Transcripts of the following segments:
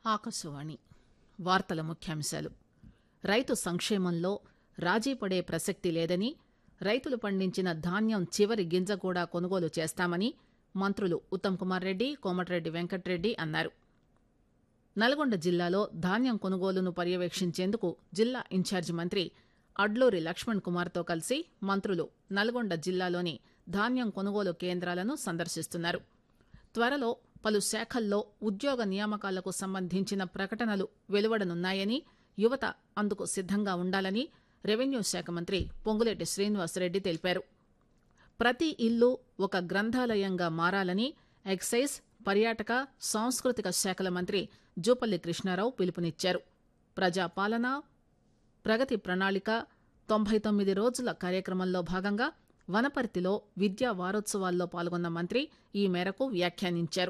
ఆకాశవాణి వార్తల ముఖ్యాంశాలు రైతు సంక్షేమంలో రాజీ పడే ప్రసక్తి లేదని రైతులు పండించిన ధాన్యం చివరి గింజ కూడా కొనుగోలు చేస్తామని మంత్రులు ఉత్తమ్ కుమార్ రెడ్డి కోమటిరెడ్డి వెంకటరెడ్డి అన్నారు నల్గొండ జిల్లాలో ధాన్యం కొనుగోలును పర్యవేక్షించేందుకు జిల్లా ఇన్ఛార్జి మంత్రి అడ్లూరి లక్ష్మణ్ కుమార్తో కలిసి మంత్రులు నల్గొండ జిల్లాలోని ధాన్యం కొనుగోలు కేంద్రాలను సందర్శిస్తున్నారు త్వరలో పలు శాఖల్లో ఉద్యోగ నియామకాలకు సంబంధించిన ప్రకటనలు వెలువడనున్నాయని యువత అందుకు సిద్దంగా ఉండాలని రెవెన్యూ శాఖ మంత్రి పొంగులేటి శ్రీనివాసరెడ్డి తెలిపారు ప్రతి ఇల్లు ఒక గ్రంథాలయంగా మారాలని ఎక్సైజ్ పర్యాటక సాంస్కృతిక శాఖల మంత్రి జూపల్లి కృష్ణారావు పిలుపునిచ్చారు ప్రజాపాలన ప్రగతి ప్రణాళిక తొంభై తొమ్మిది రోజుల కార్యక్రమంలో భాగంగా వనపర్తిలో విద్యా వారోత్సవాల్లో పాల్గొన్న మంత్రి ఈ మేరకు వ్యాఖ్యానించారు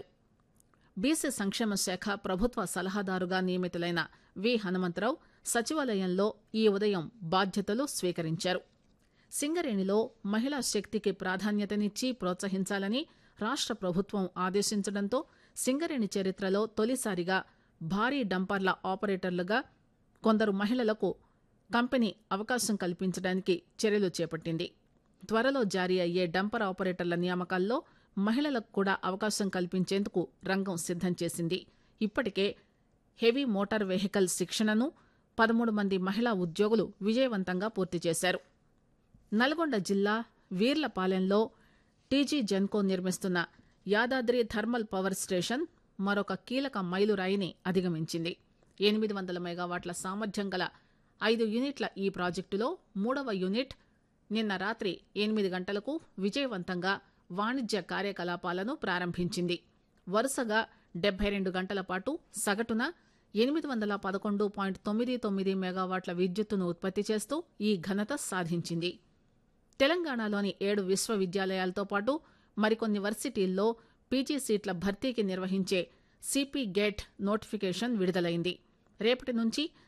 బీసీ సంక్షేమ శాఖ ప్రభుత్వ సలహాదారుగా నియమితులైన వి హనుమంతరావు సచివాలయంలో ఈ ఉదయం బాధ్యతలు స్వీకరించారు సింగరేణిలో మహిళా శక్తికి ప్రాధాన్యతనిచ్చి ప్రోత్సహించాలని రాష్ట ప్రభుత్వం ఆదేశించడంతో సింగరేణి చరిత్రలో తొలిసారిగా భారీ డంపర్ల ఆపరేటర్లుగా కొందరు మహిళలకు కంపెనీ అవకాశం కల్పించడానికి చర్యలు చేపట్టింది త్వరలో జారీ అయ్యే డంపర్ ఆపరేటర్ల నియామకాల్లో మహిళలకు కూడా అవకాశం కల్పించేందుకు రంగం సిద్దం చేసింది ఇప్పటికే హెవీ మోటార్ వెహికల్ శిక్షణను పదమూడు మంది మహిళా ఉద్యోగులు విజయవంతంగా పూర్తి చేశారు నల్గొండ జిల్లా వీర్లపాలెంలో టీజీ జెన్కో నిర్మిస్తున్న యాదాద్రి థర్మల్ పవర్ స్టేషన్ మరొక కీలక మైలురాయిని అధిగమించింది ఎనిమిది వందల మెగావాట్ల సామర్థ్యం గల ఐదు యూనిట్ల ఈ ప్రాజెక్టులో మూడవ యూనిట్ నిన్న రాత్రి ఎనిమిది గంటలకు విజయవంతంగా వాణిజ్య కార్యకలాపాలను ప్రారంభించింది వరుసగా డెబ్బై రెండు గంటల పాటు సగటున ఎనిమిది వందల పదకొండు పాయింట్ తొమ్మిది తొమ్మిది మెగావాట్ల విద్యుత్తును ఉత్పత్తి చేస్తూ ఈ ఘనత సాధించింది తెలంగాణలోని ఏడు విశ్వవిద్యాలయాలతో పాటు మరికొన్ని వర్సిటీల్లో పీజీ సీట్ల భర్తీకి నిర్వహించే సిపి గేట్ నోటిఫికేషన్ విడుదలైంది రేపటి నుంచి